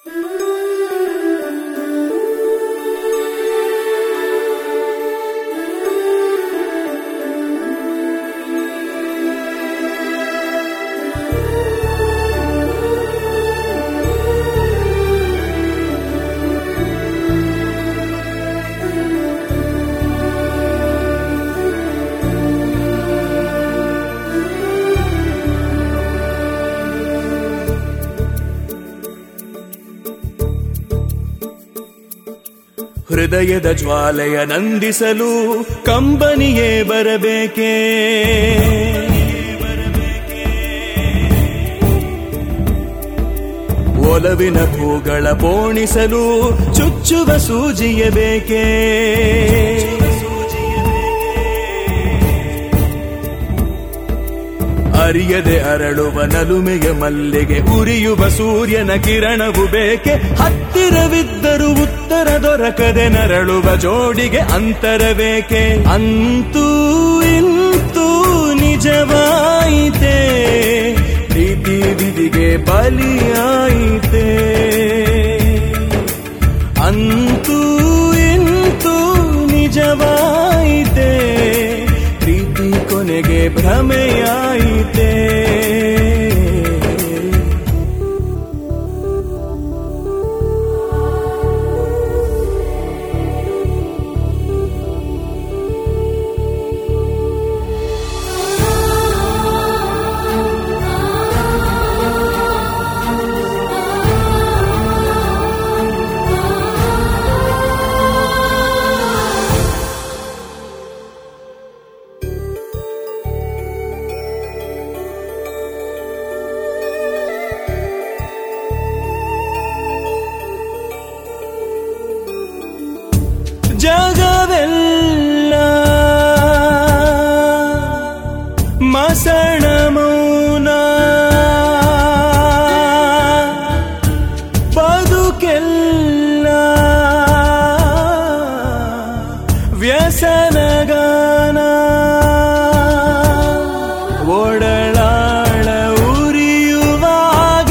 ಹೃದಯದ ಜ್ವಾಲೆಯ ನಂದಿಸಲು ಕಂಬನಿಯೇ ಬರಬೇಕೇ ಒಲವಿನ ಹೂಗಳ ಪೋಣಿಸಲು ಚುಚ್ಚುವ ಸೂಜಿಯ ಬೇಕೇ ಅರಿಯದೆ ಅರಳುವ ನಲುಮೆಗೆ ಮಲ್ಲಿಗೆ ಉರಿಯುವ ಸೂರ್ಯನ ಕಿರಣವು ಬೇಕೆ ಹತ್ತಿರವಿದ್ದರೂ ಉತ್ತರ ದೊರಕದೆ ನರಳುವ ಜೋಡಿಗೆ ಅಂತರ ಬೇಕೆ ಅಂತೂ ಇಂತೂ ನಿಜವಾಯಿತೆ ಪ್ರೀತಿ ವಿಧಿಗೆ ಬಲಿಯಾಯಿತೆ ಅಂತೂ ಇಂತೂ ನಿಜವಾಯಿತೆ ಪ್ರೀತಿ ಕೊನೆಗೆ ಭ್ರಮೆಯಾಯಿತೆ ಜಗವೆಲ್ಲ ಮಸಣ ಮೌನ ಬದುಕೆಲ್ಲ ವ್ಯಸನಗಾನ ಒಡಳಾಳ ಉರಿಯುವಾಗ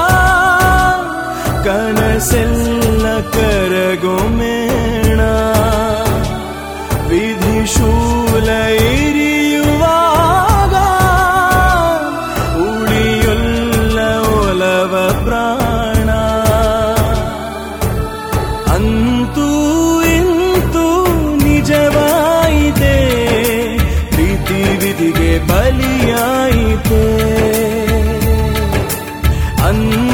ಕನಸೆಲ್ಲ ಕರಗೊಮೇಣ ವಿಧಿಶೂಲ ಇರಿಯುವಾಗ ಉಳಿಯೊಲ್ಲ ಒಲವ ಪ್ರಾಣ ಅಂತೂ ಇಂತೂ ನಿಜವಾಯಿತೆ ಪ್ರೀತಿ ವಿಧಿಗೆ ಬಲಿಯಾಯಿತೆ ಅನ್